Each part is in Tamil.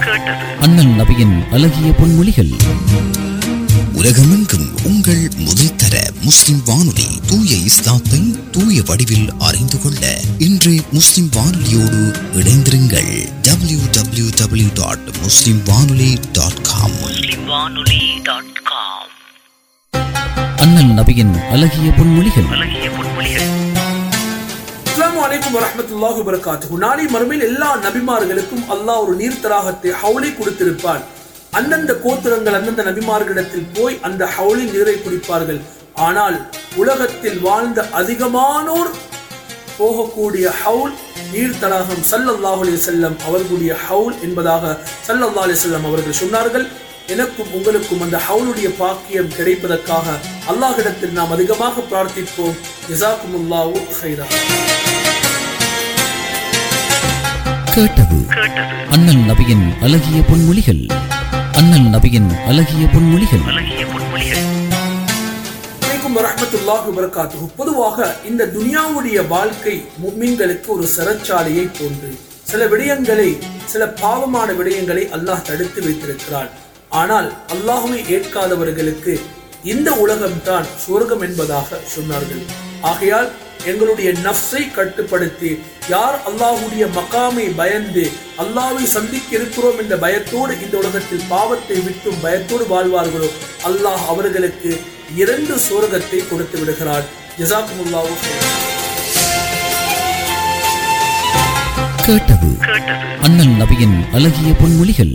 அண்ணல் நபியின் அழகிய பொன்மொழிகள் உலகமெங்கும் உங்கள் முதல் தர முஸ்லிம் வானொலி தூய இஸ்லாத்தை தூய வடிவில் அறிந்து கொள்ள இன்று முஸ்லிம் வானொலியோடு இணைந்திருங்கள் W W W dot Muslim Vanoli dot com அண்ணல் நபியின் அழகிய பொன்மொழிகள் அஸ்ஸலாமு அலைக்கும் வரஹ்மத்துல்லாஹி வபரகாத்துஹு நாளை மறுமையில் எல்லா நபிமார்களுக்கும் அல்லாஹ் ஒரு நீர் தடாகத்தை ஹவுலை கொடுத்திருப்பான் அந்தந்த கோத்திரங்கள் அந்தந்த நபிமார்களிடத்தில் போய் அந்த ஹவுலின் நீரை குடிப்பார்கள் ஆனால் உலகத்தில் வாழ்ந்த அதிகமானோர் போகக்கூடிய ஹவுல் நீர் தடாகம் சல்லல்லாஹு அலைஹி வஸல்லம் அவர்களுடைய ஹவுல் என்பதாக சல்லல்லாஹு அலைஹி வஸல்லம் அவர்கள் சொன்னார்கள் எனக்கும் உங்களுக்கும் அந்த ஹவுலுடைய பாக்கியம் கிடைப்பதற்காக அல்லாஹ்விடத்தில் நாம் அதிகமாக பிரார்த்திப்போம் ஜஸாக்குமுல்லாஹு ஹைரா கேட்டது அண்ணல் நபியின் அழகிய பொன்மொழிகள் அண்ணல் நபியின் அழகிய பொன்மொழிகள் அலைக்கும் வரஹ்மத்துல்லாஹி வபரகாத்துஹு பொதுவாக இந்த துனியாவுடைய வாழ்க்கை முஃமின்களுக்கு ஒரு சிறைச்சாலையை போன்று சில விடயங்களை சில பாவமான விடயங்களை அல்லாஹ் தடுத்து வைத்திருக்கிறான் ஆனால் அல்லாஹுவை ஏற்காதவர்களுக்கு இந்த உலகம்தான் சுவர்க்கம் என்பதாக சொன்னார்கள் ஆகையால் எங்களுடைய நஃப்ஸை கட்டுப்படுத்தி யார் அல்லாஹ்வுடைய மகாமை பயந்து அல்லாஹ்வை சந்திக்க இருக்கிறோம் என்ற பயத்தோடு இந்த உலகத்தில் பாவத்தை விட்டும் பயத்தோடு வாழ்வார்களோ அல்லாஹ் அவர்களுக்கு இரண்டு சுவர்க்கத்தை கொடுத்து விடுகிறார் ஜசாக்குமுல்லாஹு கேட்டது அண்ணல் நபியின் அழகிய பொன்மொழிகள்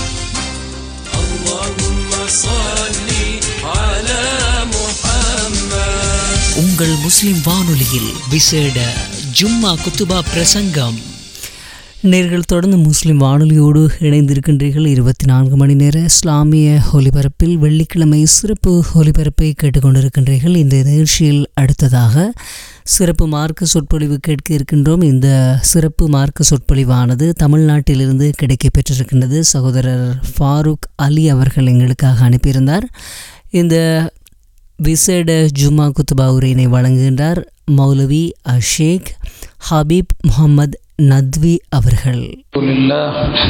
உங்கள் முஸ்லிம் வானொலியில் விசேட ஜும்மா குத்துபா பிரசங்கம் நேர்கள் தொடர்ந்து முஸ்லிம் வானொலியோடு இணைந்திருக்கின்றீர்கள் இருபத்தி நான்கு மணி நேர இஸ்லாமிய ஒலிபரப்பில் வெள்ளிக்கிழமை சிறப்பு ஒலிபரப்பை கேட்டுக்கொண்டிருக்கின்றீர்கள் இந்த நிகழ்ச்சியில் அடுத்ததாக சிறப்பு மார்க்க சொற்பொழிவு கேட்க இருக்கின்றோம் இந்த சிறப்பு மார்க்க சொற்பொழிவானது தமிழ்நாட்டிலிருந்து கிடைக்கப் பெற்றிருக்கின்றது சகோதரர் ஃபாரூக் அலி அவர்கள் எங்களுக்காக அனுப்பியிருந்தார் இந்த விசேட ஜும்மா குத்துபா உரையினை வழங்குகின்றார் மௌலவி அஷேக் ஹபீப் முகமது நத்வி அவர்கள் الحمد لله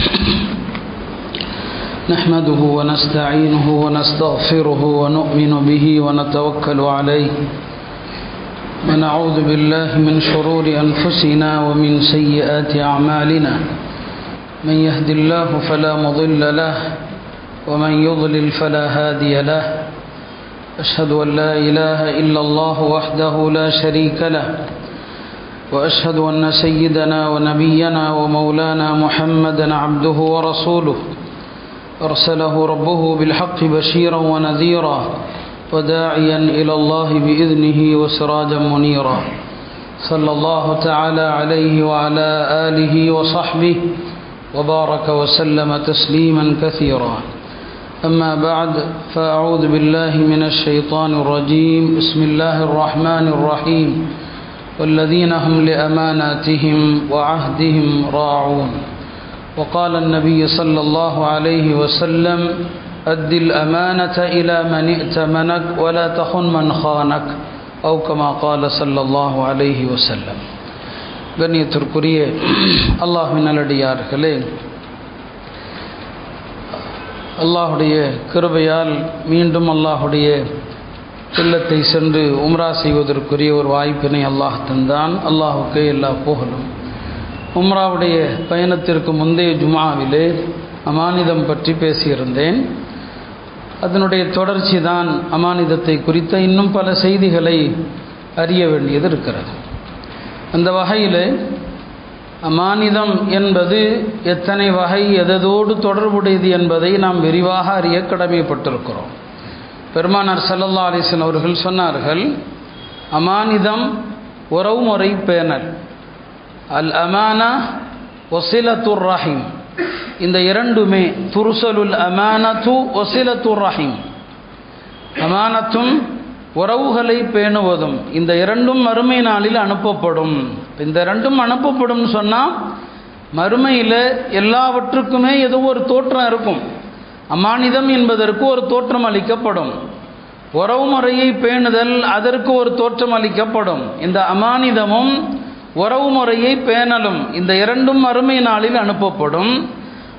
نحمده ونستعينه ونستغفره ونؤمن به ونتوكل عليه ونعوذ بالله من شرور أنفسنا ومن سيئات أعمالنا من يهد الله فلا مضل له ومن يضلل فلا هادي له أشهد أن لا إله إلا الله وحده لا شريك له واشهد ان سيدنا ونبينا ومولانا محمدا عبده ورسوله ارسله ربه بالحق بشيرا ونذيرا وداعيا الى الله باذنه وسراجا منيرا صلى الله تعالى عليه وعلى اله وصحبه وبارك وسلم تسليما كثيرا اما بعد فاعوذ بالله من الشيطان الرجيم بسم الله الرحمن الرحيم والذين هم لأماناتهم وعهدهم راعون وقال النبي صلى الله عليه وسلم أد الأمانة إلى من ائتمنك ولا تخن من خانك أو كما قال صلى الله عليه وسلم கண்ணியத்திற்குரிய அல்லாஹின் நல்லடியார்களே அல்லாஹுடைய கிருபையால் மீண்டும் அல்லாஹுடைய இல்லத்தை சென்று உம்ரா செய்வதற்குரிய ஒரு வாய்ப்பினை அல்லாஹ் தந்தான் அல்லாஹுக்கு எல்லா புகழும் உம்ராவுடைய பயணத்திற்கு முந்தைய ஜுமாவிலே அமானிதம் பற்றி பேசியிருந்தேன் அதனுடைய தொடர்ச்சி தான் அமானிதத்தை குறித்த இன்னும் பல செய்திகளை அறிய வேண்டியது இருக்கிறது அந்த வகையில் அமானிதம் என்பது எத்தனை வகை எதோடு தொடர்புடையது என்பதை நாம் விரிவாக அறிய கடமைப்பட்டிருக்கிறோம் பெருமானார் சல்லல்லா அலிஸ்வன் அவர்கள் சொன்னார்கள் அமானிதம் உறவுமுறை பேணல் அல் அமானா ஒசிலத்துர் ரஹீம் இந்த இரண்டுமே துருசலுல் அமானத்து ஒசிலத்துர் ரஹீம் அமானத்தும் உறவுகளை பேணுவதும் இந்த இரண்டும் மறுமை நாளில் அனுப்பப்படும் இந்த ரெண்டும் அனுப்பப்படும் சொன்னால் மறுமையில் எல்லாவற்றுக்குமே ஏதோ ஒரு தோற்றம் இருக்கும் அமானிதம் என்பதற்கு ஒரு தோற்றம் அளிக்கப்படும் உறவு முறையை பேணுதல் அதற்கு ஒரு தோற்றம் அளிக்கப்படும் இந்த அமானிதமும் உறவு முறையை பேணலும் இந்த இரண்டும் அருமை நாளில் அனுப்பப்படும்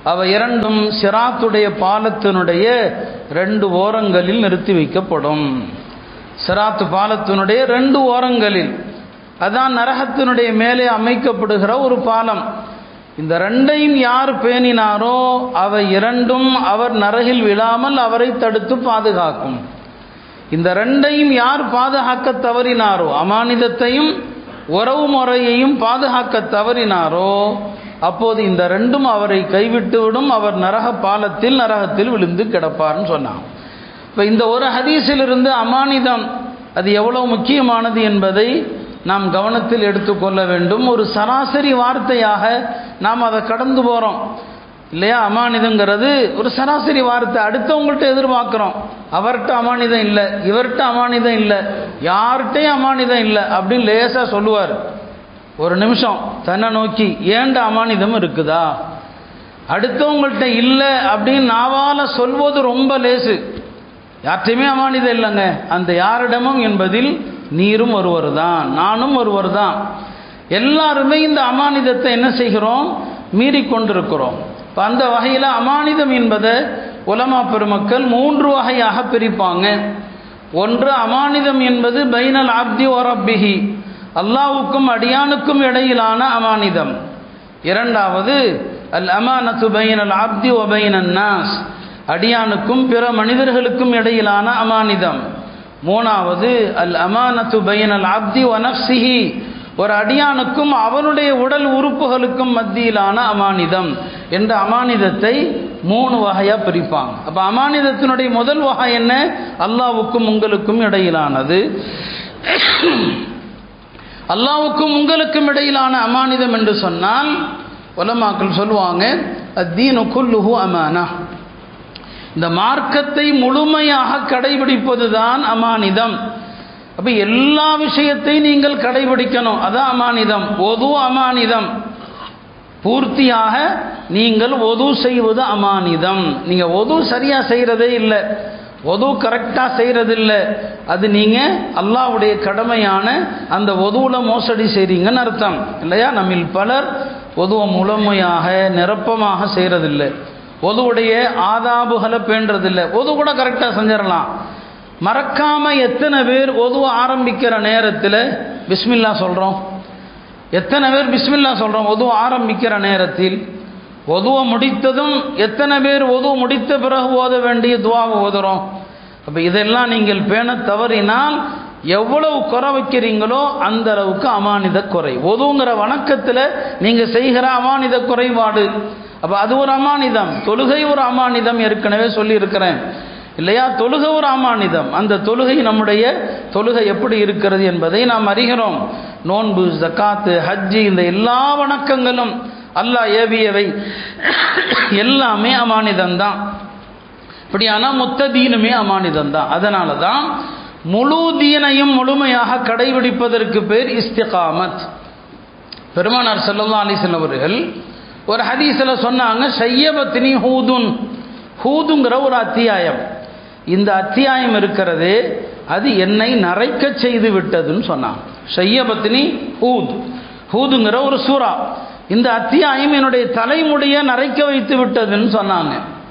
அவை இரண்டும் சிராத்துடைய பாலத்தினுடைய ரெண்டு ஓரங்களில் நிறுத்தி வைக்கப்படும் சிராத்து பாலத்தினுடைய ரெண்டு ஓரங்களில் அதான் நரகத்தினுடைய மேலே அமைக்கப்படுகிற ஒரு பாலம் இந்த ரெண்டையும் யார் பேணினாரோ அவை இரண்டும் அவர் நரகில் விழாமல் அவரை தடுத்து பாதுகாக்கும் இந்த ரெண்டையும் யார் பாதுகாக்க தவறினாரோ அமானிதத்தையும் உறவு முறையையும் பாதுகாக்க தவறினாரோ அப்போது இந்த ரெண்டும் அவரை கைவிட்டுவிடும் அவர் நரக பாலத்தில் நரகத்தில் விழுந்து கிடப்பார்னு சொன்னான் இப்போ இந்த ஒரு ஹதீஸிலிருந்து அமானிதம் அது எவ்வளவு முக்கியமானது என்பதை நாம் கவனத்தில் எடுத்துக்கொள்ள வேண்டும் ஒரு சராசரி வார்த்தையாக நாம் அதை கடந்து போகிறோம் இல்லையா அமானிதங்கிறது ஒரு சராசரி வார்த்தை அடுத்தவங்கள்ட்ட எதிர்பார்க்குறோம் அவர்கிட்ட அமானிதம் இல்லை இவர்கிட்ட அமானிதம் இல்லை யார்கிட்டையும் அமானிதம் இல்லை அப்படின்னு லேசாக சொல்லுவார் ஒரு நிமிஷம் தன்னை நோக்கி ஏண்ட அமானிதம் இருக்குதா அடுத்தவங்கள்ட்ட இல்லை அப்படின்னு நாவால் சொல்வது ரொம்ப லேசு யார்கிட்டையுமே அமானிதம் இல்லைங்க அந்த யாரிடமும் என்பதில் நீரும் ஒருவர் தான் நானும் ஒருவர் தான் எல்லாருமே இந்த அமானிதத்தை என்ன செய்கிறோம் மீறி கொண்டிருக்கிறோம் இப்போ அந்த வகையில் அமானிதம் என்பதை உலமா பெருமக்கள் மூன்று வகையாக பிரிப்பாங்க ஒன்று அமானிதம் என்பது பைனல் ஆப்தி ஒரப்பிஹி அல்லாவுக்கும் அடியானுக்கும் இடையிலான அமானிதம் இரண்டாவது அல் அமானத்து பைனல் ஆப்தி ஒபைனன் நாஸ் அடியானுக்கும் பிற மனிதர்களுக்கும் இடையிலான அமானிதம் மூணாவது அல் அமானத்து பைனல் ஆப்தி ஒனப்சிஹி ஒரு அடியானுக்கும் அவனுடைய உடல் உறுப்புகளுக்கும் மத்தியிலான அமானிதம் என்ற அமானிதத்தை மூணு வகையாக பிரிப்பாங்க அப்போ அமானிதத்தினுடைய முதல் வகை என்ன அல்லாவுக்கும் உங்களுக்கும் இடையிலானது அல்லாவுக்கும் உங்களுக்கும் இடையிலான அமானிதம் என்று சொன்னால் உலமாக்கள் சொல்லுவாங்க அத்தீனு குல்லுஹு அமானா இந்த மார்க்கத்தை முழுமையாக கடைபிடிப்பது தான் அமானிதம் அப்போ எல்லா விஷயத்தையும் நீங்கள் கடைபிடிக்கணும் அதான் அமானிதம் ஒது அமானிதம் பூர்த்தியாக நீங்கள் ஒது செய்வது அமானிதம் நீங்கள் ஒது சரியாக செய்கிறதே இல்லை ஒது கரெக்டாக செய்கிறதில்ல அது நீங்கள் அல்லாவுடைய கடமையான அந்த ஒதுவில் மோசடி செய்கிறீங்கன்னு அர்த்தம் இல்லையா நம்மில் பலர் ஒதுவை முழுமையாக நிரப்பமாக செய்கிறதில்லை ஒதுவுடைய ஆதாபுகளை பேண்டதில்லை ஒது கூட கரெக்டாக செஞ்சிடலாம் மறக்காம எத்தனை பேர் ஒதுவ ஆரம்பிக்கிற நேரத்தில் பிஸ்மில்லா சொல்கிறோம் எத்தனை பேர் பிஸ்மில்லா சொல்கிறோம் ஒதுவ ஆரம்பிக்கிற நேரத்தில் ஒதுவ முடித்ததும் எத்தனை பேர் ஒதுவ முடித்த பிறகு ஓத வேண்டிய துவாவை ஓதுறோம் அப்போ இதெல்லாம் நீங்கள் பேண தவறினால் எவ்வளவு குறை வைக்கிறீங்களோ அந்த அளவுக்கு அமானித குறை ஒதுங்கிற வணக்கத்தில் நீங்கள் செய்கிற அமானித குறைபாடு அப்போ அது ஒரு அமானிதம் தொழுகை ஒரு அமானிதம் ஏற்கனவே சொல்லியிருக்கிறேன் இல்லையா தொழுகை ஒரு அமானிதம் அந்த தொழுகை நம்முடைய தொழுகை எப்படி இருக்கிறது என்பதை நாம் அறிகிறோம் நோன்பு ஜக்காத்து ஹஜ்ஜி இந்த எல்லா வணக்கங்களும் அல்லாஹ் ஏவியவை எல்லாமே அமானிதம் தான் இப்படியானா மொத்த தீனுமே அமானிதம் தான் அதனால தான் முழு தீனையும் முழுமையாக கடைபிடிப்பதற்கு பேர் இஸ்திகாமத் பெருமானார் செல்லல்லா அலிசன் அவர்கள் ஒரு ஹதீஸில் சொன்னாங்க சையபத்தினி ஹூதுன் ஹூதுங்கிற ஒரு அத்தியாயம் இந்த அத்தியாயம் இருக்கிறது அது என்னை நரைக்க செய்து விட்டதுன்னு சொன்னான் ஷையபத்தினி ஹூத் ஹூதுங்கிற ஒரு சூறா இந்த அத்தியாயம் என்னுடைய தலைமுடியை நரைக்க வைத்து விட்டதுன்னு சொன்னாங்க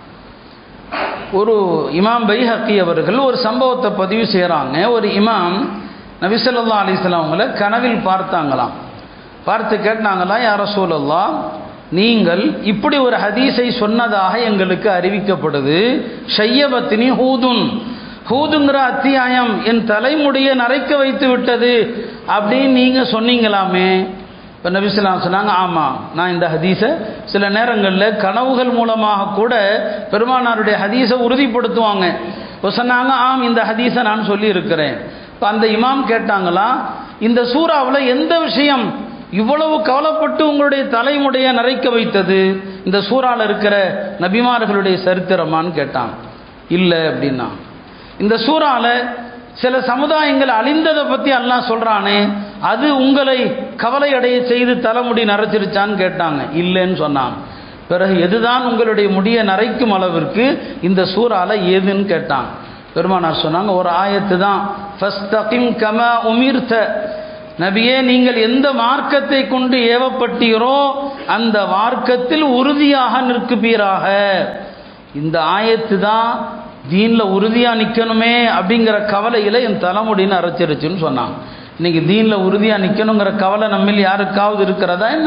ஒரு இமாம் பைஹக்கி அவர்கள் ஒரு சம்பவத்தை பதிவு செய்கிறாங்க ஒரு இமாம் நபிசல்லா அலிஸ்லாம் அவங்கள கனவில் பார்த்தாங்களாம் பார்த்து கேட்டாங்களா யார சூழல்லா நீங்கள் இப்படி ஒரு ஹதீஸை சொன்னதாக எங்களுக்கு அறிவிக்கப்படுது ஷையபத்தினி ஹூதுன் ஹூதுங்கிற அத்தியாயம் என் தலைமுடியை நரைக்க வைத்து விட்டது அப்படின்னு நீங்கள் சொன்னீங்களாமே இப்போ நபிஸ்லாம் சொன்னாங்க ஆமாம் நான் இந்த ஹதீஸை சில நேரங்களில் கனவுகள் மூலமாக கூட பெருமானாருடைய ஹதீஸை உறுதிப்படுத்துவாங்க இப்போ சொன்னாங்க ஆம் இந்த ஹதீஸை நான் சொல்லியிருக்கிறேன் இப்போ அந்த இமாம் கேட்டாங்களா இந்த சூறாவில் எந்த விஷயம் இவ்வளவு கவலைப்பட்டு உங்களுடைய தலைமுடைய நரைக்க வைத்தது இந்த சூறாவில் இருக்கிற நபிமார்களுடைய சரித்திரமான்னு கேட்டான் இல்லை அப்படின்னா இந்த சூறாவில் சில சமுதாயங்கள் அழிந்ததை பற்றி அல்லாஹ் சொல்கிறானே அது உங்களை கவலை அடைய செய்து தலைமுடி நரைச்சிருச்சான்னு கேட்டாங்க இல்லைன்னு சொன்னாங்க பிறகு எதுதான் உங்களுடைய முடியை நரைக்கும் அளவிற்கு இந்த சூறால ஏதுன்னு கேட்டாங்க பெருமானார் சொன்னாங்க ஒரு ஆயத்து தான் ஃபஸ்தகிம் கம உமிர்த்த நபியே நீங்கள் எந்த மார்க்கத்தை கொண்டு ஏவப்பட்டீரோ அந்த மார்க்கத்தில் உறுதியாக நிற்குப்பீராக இந்த ஆயத்து தான் தீனில் உறுதியாக நிற்கணுமே அப்படிங்கிற கவலையில் என் தலைமுடின்னு அரைச்சிருச்சுன்னு சொன்னான் இன்னைக்கு தீனில் உறுதியாக நிற்கணுங்கிற கவலை நம்மில் யாருக்காவது இருக்கிறதா என்ன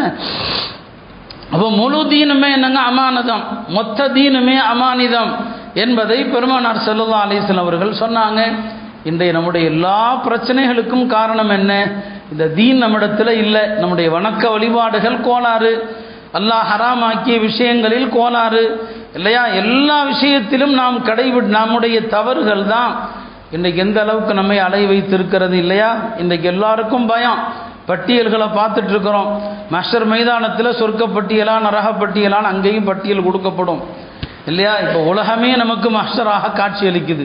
அப்போ முழு தீனுமே என்னங்க அமானதம் மொத்த தீனுமே அமானிதம் என்பதை பெருமானார் செல்லல்லா அலிஸ்லாம் அவர்கள் சொன்னாங்க இன்றைய நம்முடைய எல்லா பிரச்சனைகளுக்கும் காரணம் என்ன இந்த தீன் நம்மிடத்தில் இல்லை நம்முடைய வணக்க வழிபாடுகள் கோளாறு அல்லாஹ் ஹராமாக்கிய விஷயங்களில் கோளாறு இல்லையா எல்லா விஷயத்திலும் நாம் கடைபிடி நம்முடைய தவறுகள் தான் இன்றைக்கு எந்த அளவுக்கு நம்மை அலை வைத்திருக்கிறது இல்லையா இன்றைக்கு எல்லாருக்கும் பயம் பட்டியல்களை பார்த்துட்டு இருக்கிறோம் மஸ்டர் மைதானத்தில் சொர்க்க பட்டியலா நரக பட்டியலான்னு அங்கேயும் பட்டியல் கொடுக்கப்படும் இல்லையா இப்போ உலகமே நமக்கு மஸ்டராக காட்சியளிக்குது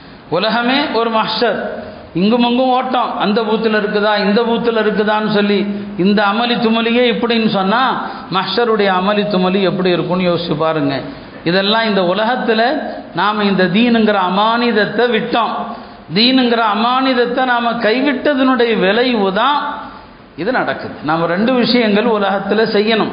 உலகமே ஒரு மஸ்டர் இங்கும் அங்கும் ஓட்டம் அந்த பூத்தில் இருக்குதா இந்த பூத்தில் இருக்குதான்னு சொல்லி இந்த அமளி துமலியே இப்படின்னு சொன்னால் மஸ்டருடைய அமளி துமலி எப்படி இருக்கும்னு யோசிச்சு பாருங்க இதெல்லாம் இந்த உலகத்தில் நாம் இந்த தீனுங்கிற அமானிதத்தை விட்டோம் தீனுங்கிற அமானிதத்தை நாம் கைவிட்டதனுடைய விளைவு தான் இது நடக்குது நாம் ரெண்டு விஷயங்கள் உலகத்தில் செய்யணும்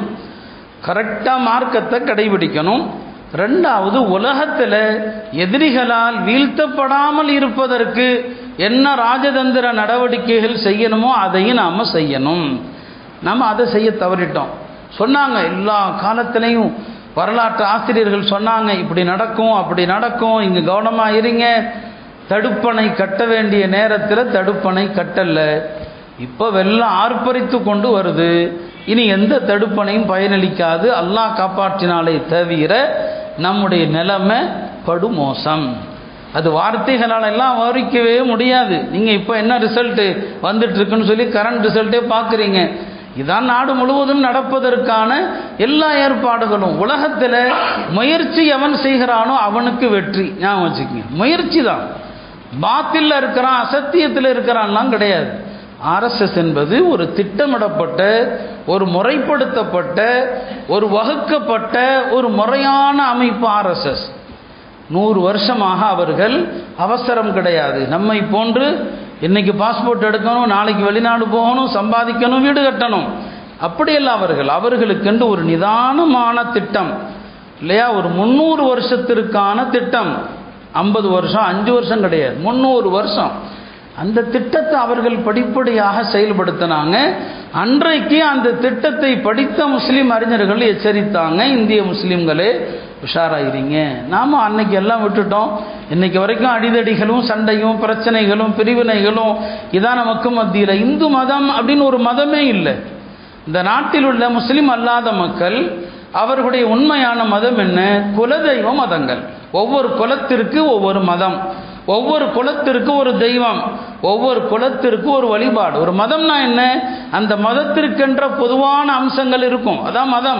கரெக்டாக மார்க்கத்தை கடைபிடிக்கணும் ரெண்டாவது உலகத்தில் எதிரிகளால் வீழ்த்தப்படாமல் இருப்பதற்கு என்ன ராஜதந்திர நடவடிக்கைகள் செய்யணுமோ அதையும் நாம் செய்யணும் நாம் அதை செய்ய தவறிட்டோம் சொன்னாங்க எல்லா காலத்திலையும் வரலாற்று ஆசிரியர்கள் சொன்னாங்க இப்படி நடக்கும் அப்படி நடக்கும் இங்கே கவனமாக இருங்க தடுப்பணை கட்ட வேண்டிய நேரத்தில் தடுப்பணை கட்டல இப்போ வெள்ளம் ஆர்ப்பரித்து கொண்டு வருது இனி எந்த தடுப்பணையும் பயனளிக்காது அல்லாஹ் காப்பாற்றினாலே தவிர நம்முடைய நிலைமை படுமோசம் அது வார்த்தைகளால் எல்லாம் வரிக்கவே முடியாது நீங்கள் இப்போ என்ன ரிசல்ட்டு வந்துட்டு இருக்குன்னு சொல்லி கரண்ட் ரிசல்ட்டே பார்க்குறீங்க இதான் நாடு முழுவதும் நடப்பதற்கான எல்லா ஏற்பாடுகளும் உலகத்தில் முயற்சி எவன் செய்கிறானோ அவனுக்கு வெற்றி ஞாபகம் வச்சுக்கோங்க முயற்சி தான் பாத்தில் இருக்கிறான் அசத்தியத்தில் இருக்கிறான்லாம் கிடையாது ஆர்எஸ்எஸ் என்பது ஒரு திட்டமிடப்பட்ட ஒரு முறைப்படுத்தப்பட்ட ஒரு வகுக்கப்பட்ட ஒரு முறையான அமைப்பு ஆர்எஸ்எஸ் நூறு வருஷமாக அவர்கள் அவசரம் கிடையாது நம்மை போன்று இன்னைக்கு பாஸ்போர்ட் எடுக்கணும் நாளைக்கு வெளிநாடு போகணும் சம்பாதிக்கணும் வீடு கட்டணும் அப்படியல்ல அவர்கள் அவர்களுக்கென்று ஒரு நிதானமான திட்டம் இல்லையா ஒரு முந்நூறு வருஷத்திற்கான திட்டம் ஐம்பது வருஷம் அஞ்சு வருஷம் கிடையாது முந்நூறு வருஷம் அந்த திட்டத்தை அவர்கள் படிப்படியாக செயல்படுத்தினாங்க அன்றைக்கு அந்த திட்டத்தை படித்த முஸ்லீம் அறிஞர்கள் எச்சரித்தாங்க இந்திய முஸ்லீம்களே உஷாராயிருங்க நாம் அன்னைக்கு எல்லாம் விட்டுட்டோம் இன்னைக்கு வரைக்கும் அடிதடிகளும் சண்டையும் பிரச்சனைகளும் பிரிவினைகளும் இதான் நமக்கு மத்தியில் இந்து மதம் அப்படின்னு ஒரு மதமே இல்லை இந்த நாட்டில் உள்ள முஸ்லீம் அல்லாத மக்கள் அவர்களுடைய உண்மையான மதம் என்ன குலதெய்வ மதங்கள் ஒவ்வொரு குலத்திற்கு ஒவ்வொரு மதம் ஒவ்வொரு குலத்திற்கு ஒரு தெய்வம் ஒவ்வொரு குலத்திற்கு ஒரு வழிபாடு ஒரு மதம்னா என்ன அந்த மதத்திற்கென்ற பொதுவான அம்சங்கள் இருக்கும் அதான் மதம்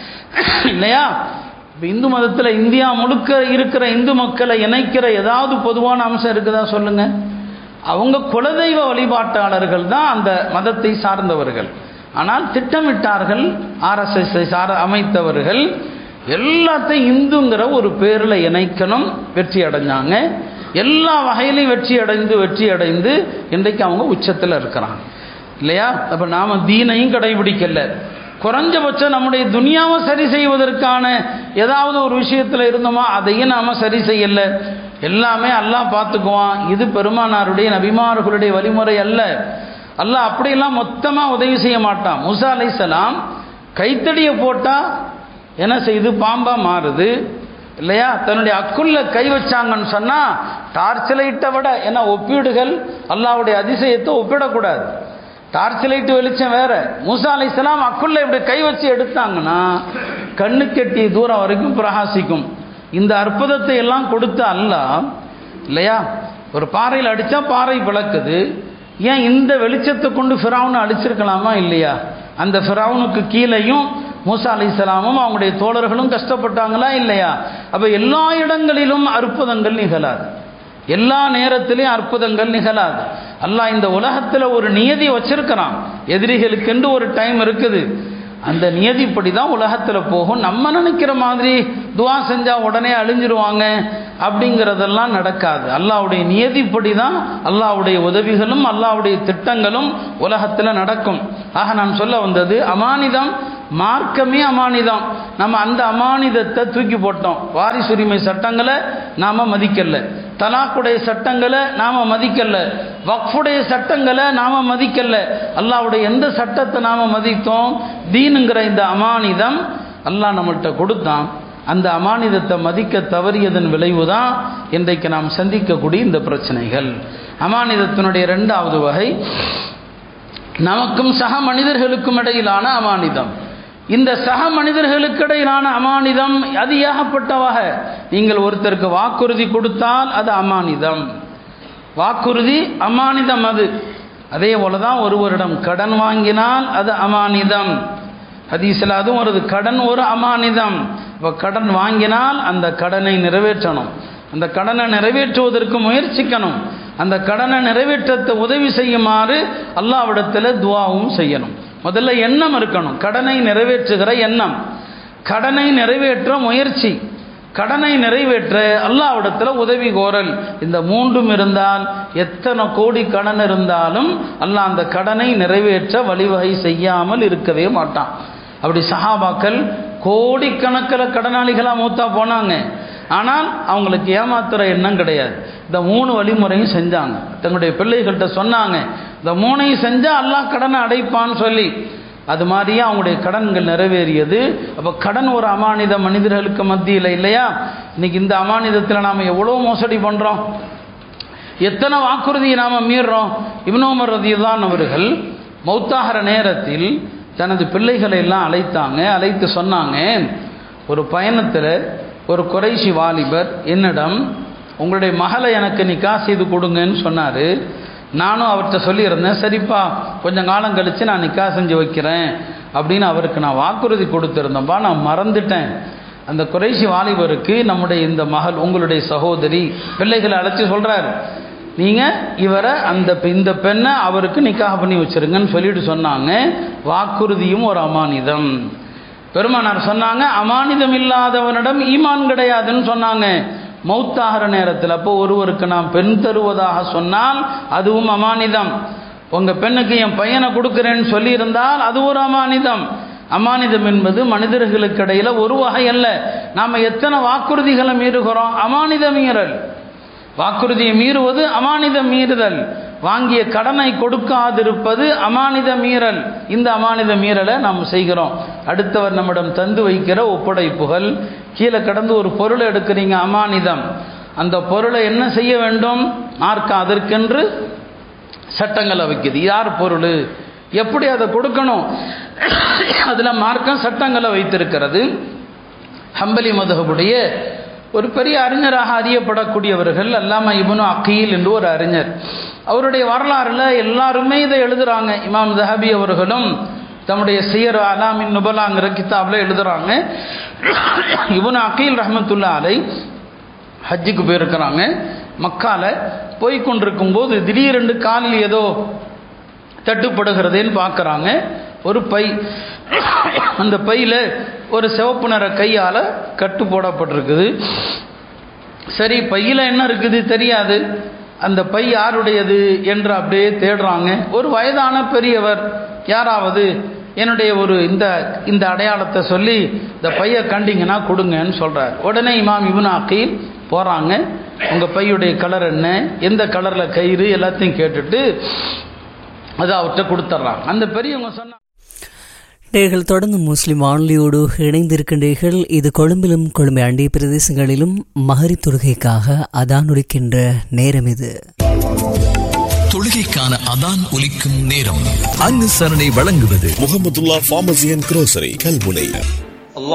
இல்லையா இப்போ இந்து மதத்தில் இந்தியா முழுக்க இருக்கிற இந்து மக்களை இணைக்கிற ஏதாவது பொதுவான அம்சம் இருக்குதா சொல்லுங்க அவங்க குலதெய்வ வழிபாட்டாளர்கள் தான் அந்த மதத்தை சார்ந்தவர்கள் ஆனால் திட்டமிட்டார்கள் ஆர்எஸ்எஸ்ஐ சார அமைத்தவர்கள் எல்லாத்தையும் இந்துங்கிற ஒரு பேரில் இணைக்கணும் வெற்றி அடைஞ்சாங்க எல்லா வகையிலையும் வெற்றி அடைந்து வெற்றி அடைந்து இன்றைக்கு அவங்க உச்சத்தில் இருக்கிறாங்க இல்லையா அப்போ நாம் தீனையும் கடைபிடிக்கல குறைஞ்சபட்சம் நம்முடைய துனியாவை சரி செய்வதற்கான ஏதாவது ஒரு விஷயத்தில் இருந்தோமா அதையும் நாம் சரி செய்யலை எல்லாமே அல்லாஹ் பார்த்துக்குவான் இது பெருமானாருடைய நபிமார்களுடைய வழிமுறை அல்ல அல்லாஹ் அப்படியெல்லாம் மொத்தமாக உதவி செய்ய மாட்டான் முசா அலைசலாம் கைத்தடியை போட்டால் என்ன செய்யுது பாம்பாக மாறுது இல்லையா தன்னுடைய அக்குள்ள கை வச்சாங்கன்னு சொன்னால் டார்ச் லைட்டை விட ஏன்னா ஒப்பீடுகள் அல்லாவுடைய அதிசயத்தை ஒப்பிடக்கூடாது டார்ச் லைட்டு வெளிச்சம் வேற மூசா அலைசலாம் அக்குள்ள இப்படி கை வச்சு எடுத்தாங்கன்னா கண்ணு கெட்டிய தூரம் வரைக்கும் பிரகாசிக்கும் இந்த அற்புதத்தை எல்லாம் கொடுத்த அல்லாஹ் இல்லையா ஒரு பாறையில் அடித்தா பாறை பிளக்குது ஏன் இந்த வெளிச்சத்தை கொண்டு ஃபிராவுனை அழிச்சிருக்கலாமா இல்லையா அந்த ஃபிராவுனுக்கு கீழேயும் மூசா அலிசலாமும் அவங்களுடைய தோழர்களும் கஷ்டப்பட்டாங்களா இல்லையா அப்போ எல்லா இடங்களிலும் அற்புதங்கள் நிகழாது எல்லா நேரத்திலையும் அற்புதங்கள் நிகழாது அல்லாஹ் இந்த உலகத்தில் ஒரு நியதி வச்சிருக்கிறான் எதிரிகளுக்கென்று ஒரு டைம் இருக்குது அந்த நியதிப்படி தான் உலகத்தில் போகும் நம்ம நினைக்கிற மாதிரி துவா செஞ்சால் உடனே அழிஞ்சிருவாங்க அப்படிங்கிறதெல்லாம் நடக்காது அல்லாவுடைய நியதிப்படி தான் அல்லாவுடைய உதவிகளும் அல்லாவுடைய திட்டங்களும் உலகத்தில் நடக்கும் ஆக நான் சொல்ல வந்தது அமானிதம் மார்க்கமே அமானிதம் நம்ம அந்த அமானிதத்தை தூக்கி போட்டோம் வாரிசுரிமை சட்டங்களை நாம மதிக்கல தலாக்குடைய சட்டங்களை நாம மதிக்கல வக்ஃபுடைய சட்டங்களை நாம மதிக்கல அல்லாவுடைய எந்த சட்டத்தை நாம மதித்தோம் தீனுங்கிற இந்த அமானிதம் அல்லாஹ் நம்மள்கிட்ட கொடுத்தான் அந்த அமானிதத்தை மதிக்க தவறியதன் விளைவு தான் இன்றைக்கு நாம் சந்திக்கக்கூடிய இந்த பிரச்சனைகள் அமானிதத்தினுடைய ரெண்டாவது வகை நமக்கும் சக மனிதர்களுக்கும் இடையிலான அமானிதம் இந்த சக மனிதர்களுக்கு இடையிலான அமானிதம் அது ஏகப்பட்ட வகை நீங்கள் ஒருத்தருக்கு வாக்குறுதி கொடுத்தால் அது அமானிதம் வாக்குறுதி அமானிதம் அது அதே போல தான் ஒருவரிடம் கடன் வாங்கினால் அது அமானிதம் ஹதீஸில் அதுவும் வருது கடன் ஒரு அமானிதம் இப்போ கடன் வாங்கினால் அந்த கடனை நிறைவேற்றணும் அந்த கடனை நிறைவேற்றுவதற்கு முயற்சிக்கணும் அந்த கடனை நிறைவேற்றத்தை உதவி செய்யுமாறு அல்லாவிடத்தில் துவாவும் செய்யணும் முதல்ல எண்ணம் இருக்கணும் கடனை நிறைவேற்றுகிற எண்ணம் கடனை நிறைவேற்ற முயற்சி கடனை நிறைவேற்ற அல்லாவிடத்தில் உதவி கோரல் இந்த மூன்றும் இருந்தால் எத்தனை கோடி கடன் இருந்தாலும் அல்லாஹ் அந்த கடனை நிறைவேற்ற வழிவகை செய்யாமல் இருக்கவே மாட்டான் அப்படி சஹாபாக்கள் கோடிக்கணக்கில் கடனாளிகளாக மூத்தா போனாங்க ஆனால் அவங்களுக்கு ஏமாத்துற எண்ணம் கிடையாது இந்த மூணு வழிமுறையும் செஞ்சாங்க தங்களுடைய பிள்ளைகள்கிட்ட சொன்னாங்க இந்த மூணையும் செஞ்சால் அல்லாஹ் கடனை அடைப்பான்னு சொல்லி அது மாதிரியே அவங்களுடைய கடன்கள் நிறைவேறியது அப்போ கடன் ஒரு அமானித மனிதர்களுக்கு மத்தியில் இல்லையா இன்னைக்கு இந்த அமானிதத்தில் நாம் எவ்வளோ மோசடி பண்ணுறோம் எத்தனை வாக்குறுதியை நாம் மீறுறோம் இப்னோமர் ரதியுல்லான் அவர்கள் மௌத்தாகிற நேரத்தில் தனது பிள்ளைகளை எல்லாம் அழைத்தாங்க அழைத்து சொன்னாங்க ஒரு பயணத்தில் ஒரு குறைசி வாலிபர் என்னிடம் உங்களுடைய மகளை எனக்கு நிக்கா செய்து கொடுங்கன்னு சொன்னார் நானும் அவர்கிட்ட சொல்லியிருந்தேன் சரிப்பா கொஞ்சம் காலம் கழித்து நான் நிக்கா செஞ்சு வைக்கிறேன் அப்படின்னு அவருக்கு நான் வாக்குறுதி கொடுத்துருந்தேன்ப்பா நான் மறந்துட்டேன் அந்த குறைசி வாலிபருக்கு நம்முடைய இந்த மகள் உங்களுடைய சகோதரி பிள்ளைகளை அழைச்சி சொல்கிறார் நீங்கள் இவரை அந்த இந்த பெண்ணை அவருக்கு நிக்காக பண்ணி வச்சிருங்கன்னு சொல்லிட்டு சொன்னாங்க வாக்குறுதியும் ஒரு அமானிதம் பெருமானார் சொன்னாங்க அமானிதம் இல்லாதவனிடம் ஈமான் கிடையாதுன்னு சொன்னாங்க மௌத்தாகிற நேரத்தில் அப்போ ஒருவருக்கு நாம் பெண் தருவதாக சொன்னால் அதுவும் அமானிதம் உங்கள் பெண்ணுக்கு என் பையனை கொடுக்குறேன்னு சொல்லியிருந்தால் அது ஒரு அமானிதம் அமானிதம் என்பது மனிதர்களுக்கு இடையில் ஒரு வகை அல்ல நாம் எத்தனை வாக்குறுதிகளை மீறுகிறோம் அமானித மீறல் வாக்குறுதியை மீறுவது அமானித மீறுதல் வாங்கிய கடனை கொடுக்காதிருப்பது அமானித மீறல் இந்த அமானித மீறலை நாம் செய்கிறோம் அடுத்தவர் நம்மிடம் தந்து வைக்கிற ஒப்படைப்புகள் கீழே கடந்து ஒரு பொருளை எடுக்கிறீங்க அமானிதம் அந்த பொருளை என்ன செய்ய வேண்டும் மார்க்க அதற்கென்று சட்டங்களை வைக்குது யார் பொருள் எப்படி அதை கொடுக்கணும் அதில் மார்க்கம் சட்டங்களை வைத்திருக்கிறது ஹம்பலி மதுகபுடைய ஒரு பெரிய அறிஞராக அறியப்படக்கூடியவர்கள் அல்லாம இபனு அக்கீல் என்று ஒரு அறிஞர் அவருடைய வரலாறுல எல்லாருமே இதை எழுதுறாங்க இமாம் ஜஹபி அவர்களும் தம்முடைய சியர் அலாமின் நுபலாங்கிற கிதாபில் எழுதுறாங்க இபனு அக்கீல் ரஹமத்துல்லா அலை ஹஜ்ஜுக்கு போயிருக்கிறாங்க மக்கால போய் கொண்டிருக்கும் போது திடீரென்று காலில் ஏதோ தட்டுப்படுகிறதேன்னு பார்க்குறாங்க ஒரு பை அந்த பையில் ஒரு சிவப்பு நிற கையால் கட்டு போடப்பட்டிருக்குது சரி பையில் என்ன இருக்குது தெரியாது அந்த பை யாருடையது என்று அப்படியே தேடுறாங்க ஒரு வயதான பெரியவர் யாராவது என்னுடைய ஒரு இந்த இந்த அடையாளத்தை சொல்லி இந்த பையை கண்டிங்கன்னா கொடுங்கன்னு சொல்கிறார் உடனே இமாம் இபுன் அக்கீல் போகிறாங்க உங்கள் பையுடைய கலர் என்ன எந்த கலரில் கயிறு எல்லாத்தையும் கேட்டுட்டு அதை அவர்கிட்ட கொடுத்துட்றாங்க அந்த பெரியவங்க சொன்னாங்க நேர்கள் தொடர்ந்து முஸ்லிம் வானொலியோடு இணைந்திருக்கின்றீர்கள் இது கொழும்பிலும் கொழும்பை அண்டிய பிரதேசங்களிலும் மகரி தொழுகைக்காக அதான் ஒலிக்கின்ற நேரம் இது தொழுகைக்கான அதான் ஒலிக்கும் நேரம் அனுசரணை வழங்குவது Muhammadullah pharmacy and grocery Kalmunai